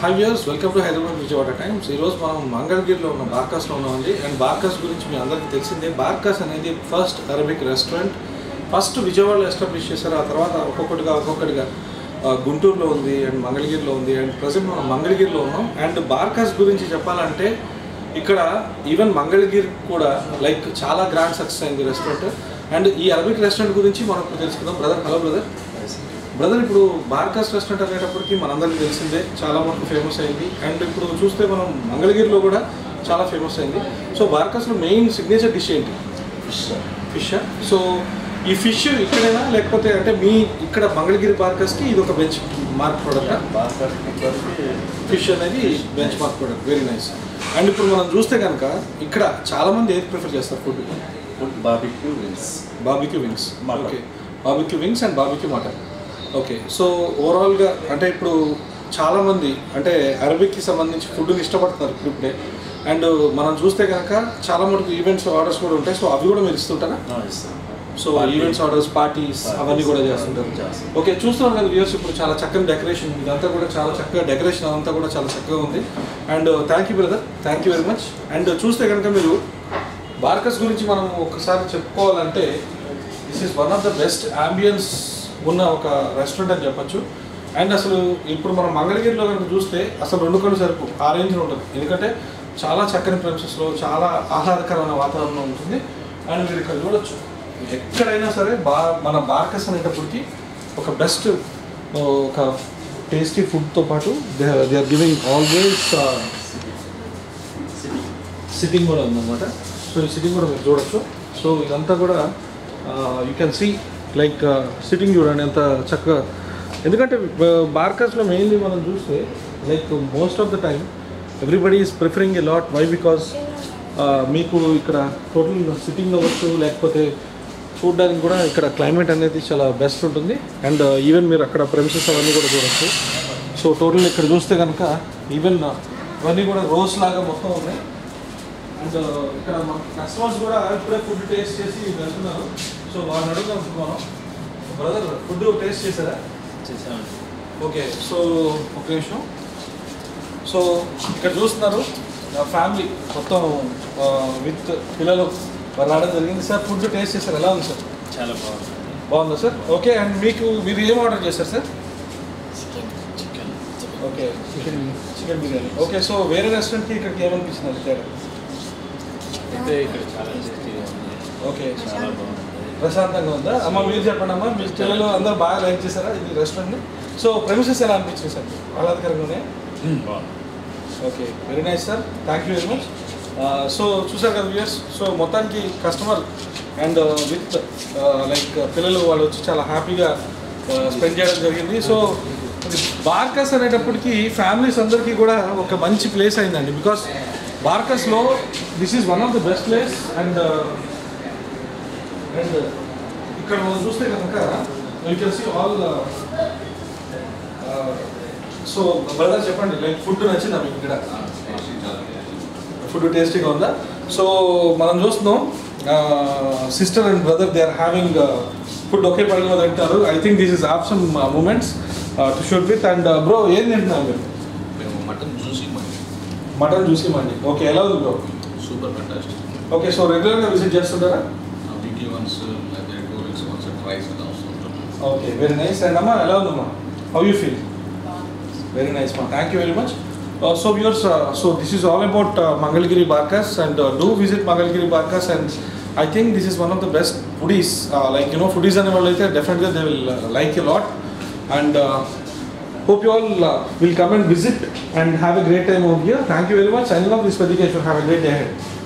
Hi viewers welcome to Hyderabad Vijayawada Times ఈరోజు మనం మంగళగిరిలో ఉన్న బార్కాస్లో ఉన్నామండి అండ్ బార్కాస్ గురించి మీ అందరికీ తెలిసిందే బార్కాస్ అనేది ఫస్ట్ అరబిక్ రెస్టారెంట్ ఫస్ట్ విజయవాడలో ఎస్టాబ్లిష్ చేశారు ఆ తర్వాత ఒక్కొక్కటిగా ఒక్కొక్కటిగా ఆ, గుంటూరులో ఉంది అండ్ మంగళగిరిలో ఉంది అండ్ ప్రజెంట్ మనం మంగళగిరిలో ఉన్నాం అండ్ బార్కాస్ గురించి చెప్పాలంటే ఇక్కడ ఈవెన్ మంగళగిరి కూడా లైక్ చాలా గ్రాండ్ సక్సెస్ అయింది రెస్టారెంట్ అండ్ ఈ అరబిక్ రెస్టారెంట్ గురించి మనం ఇప్పుడు తెలుసుకుందాం బ్రదర్ హలో బ్రదర్ బ్రదర్ ఇప్పుడు బార్కాస్ రెస్టారెంట్ అనేటప్పటికి మనందరికీ తెలిసిందే చాలా మటుకు ఫేమస్ అయింది అండ్ ఇప్పుడు చూస్తే మనం మంగళగిరిలో కూడా చాలా ఫేమస్ అయింది సో బార్కాస్లో మెయిన్ సిగ్నేచర్ డిష్ ఏంటి ఫిష్ సో ఈ ఫిష్ ఇక్కడైనా లేకపోతే అంటే మీ ఇక్కడ మంగళగిరి బార్కాస్కి ఇది ఒక బెంచ్ మార్క్ ప్రోడక్ట్ ఫిష్ అనేది benchmark product very nice and ఇప్పుడు మనం చూస్తే కనుక ఇక్కడ చాలా మంది ఏది ప్రిఫర్ చేస్తారు food food barbecue wings barbecue wings Mutton. Okay barbecue wings and barbecue mutton okay so ఓవరాల్గా అంటే ఇప్పుడు చాలామంది అంటే అరబిక్కి సంబంధించి ఫుడ్ని ఇష్టపడుతున్నారు ఇప్పుడు ఇప్పుడే అండ్ మనం చూస్తే కనుక చాలా మటుకు ఈవెంట్స్ ఆర్డర్స్ కూడా ఉంటాయి సో అవి కూడా మీరు ఇస్తుంటారా so Party. Events orders parties Parties. అవన్నీ కూడా చేస్తుంటారు చేస్తాం. ఓకే చూస్తున్నాం కదా వ్యూర్స్ ఇప్పుడు చాలా చక్కని డెకరేషన్ ఇదంతా కూడా చాలా చక్కగా డెకరేషన్ అదంతా కూడా చాలా చక్కగా ఉంది and thank you brother thank you very much and చూస్తే కనుక మీరు బార్కస్ గురించి మనం ఒకసారి చెప్పుకోవాలంటే this is one of the best ambience ఉన్న ఒక రెస్టారెంట్ అని చెప్పొచ్చు అండ్ అసలు ఇప్పుడు మనం మంగళగిరిలో కనుక చూస్తే అసలు రెండు కళ్ళు సరుకు ఆ రేంజ్లో ఉంటుంది ఎందుకంటే చాలా చక్కని ప్రెమిసెస్లో చాలా ఆహ్లాదకరమైన వాతావరణం ఉంటుంది అండ్ మీరు ఇక్కడ చూడొచ్చు ఎక్కడైనా సరే బా మన బార్కస్ అనేటప్పటికి ఒక బెస్ట్ ఒక టేస్టీ ఫుడ్తో పాటు they they are giving always sitting కూడా ఉందన్నమాట సో ఈ సిట్టింగ్ కూడా మీరు చూడొచ్చు సో ఇదంతా కూడా you can see like sitting చూడండి ఎంత చక్కగా ఎందుకంటే బార్కస్లో మెయిన్లీ మనం చూస్తే like most of the time everybody is preferring a lot why because మీకు ఇక్కడ టోటల్ సిట్టింగ్ అవ్వచ్చు లేకపోతే చూడడానికి కూడా ఇక్కడ క్లైమేట్ అనేది చాలా బెస్ట్ ఉంటుంది అండ్ ఈవెన్ మీరు అక్కడ ప్రెమిసెస్ అవన్నీ కూడా చూడొచ్చు సో టోటల్ ఇక్కడ చూస్తే కనుక ఈవెన్ ఇవన్నీ కూడా రోజ్ లాగా మొత్తం ఉన్నాయి అండ్ ఇక్కడ మన కస్టమర్స్ కూడా ఇప్పుడే ఫుడ్ టేస్ట్ చేసి వెళ్తున్నారు సో వాళ్ళని అడుగుతాం ఇప్పుడు మనం బ్రదర్ ఫుడ్ టేస్ట్ చేశారా చేసామండి ఓకే సో ఒక నిమిషం సో ఇక్కడ చూస్తున్నారు ఫ్యామిలీ మొత్తం విత్ పిల్లలు వాళ్ళు రావడం జరిగింది సార్ ఫుడ్ టేస్ట్ చేశారు ఎలా ఉంది సార్ చాలా బాగుంది బాగుందా సార్ ఓకే అండ్ మీకు మీరు ఏం ఆర్డర్ చేశారు sir chicken okay chicken chicken biryani okay so వేరే రెస్టారెంట్కి ఇక్కడికి ఏమనిపించింది అది తేడా అయితే ఇక్కడ చాలా టేస్టీగా ఉంది ఓకే చాలా బాగుంది ప్రశాంతంగా ఉందా అమ్మ మీరు చెప్పండి అమ్మా మీ పిల్లలు అందరూ బాగా లైక్ చేశారా ఇది రెస్టారెంట్ని సో ప్రెమిసెస్ ఎలా అనిపించింది సార్ ఆహ్లాదకరంగా ఉన్నాయి బాగుంది okay very nice sir thank you very much so చూసారు కదా వ్యూయర్స్ సో మొత్తానికి కస్టమర్ అండ్ విత్ లైక్ పిల్లలు వాళ్ళు వచ్చి చాలా హ్యాపీగా స్పెండ్ చేయడం జరిగింది సో బార్కస్ అనేటప్పటికి ఫ్యామిలీస్ అందరికీ కూడా ఒక మంచి ప్లేస్ అయిందండి బికాస్ బార్కస్లో this is one of the best place and and ఇక్కడ మనం చూస్తే కనుక you can see all so brother చెప్పండి లైక్ ఫుడ్ నచ్చిందా మీకు ఇక్కడ ఫుడ్ టేస్టీగా ఉందా సో మనం చూస్తున్నాం sister and brother they are having food ఒకే పడిలో తింటారు I think this is option moments to shoot with and bro ఏం తింటున్నారు మీరు మేము మటన్ జ్యూసీ మండి మటన్ చూసి మండి ఓకే ఎలా ఉంది bro super fantastic okay so రెగ్యులర్గా విజిట్ చేస్తుంటారా వీక్లీ వన్స్ లేదా టూ వీక్స్ వన్స్ ట్రైస్ ఇలా వస్తుంటాం ఓకే వెరీ నైస్ అండ్ అమ్మా ఎలా ఉందమ్మా how you feel very nice మా thank you very much so viewers so this is all about Mangalagiri Barkas and do visit Mangalagiri Barkas and I think this is one of the best foodies like you know foodies అనే వాళ్ళు అయితే డెఫినెట్గా they will like you lot and hope you all uh, will come and visit and have a great time over here. Thank you very much. I love this Padikeshwar. Have a great day ahead.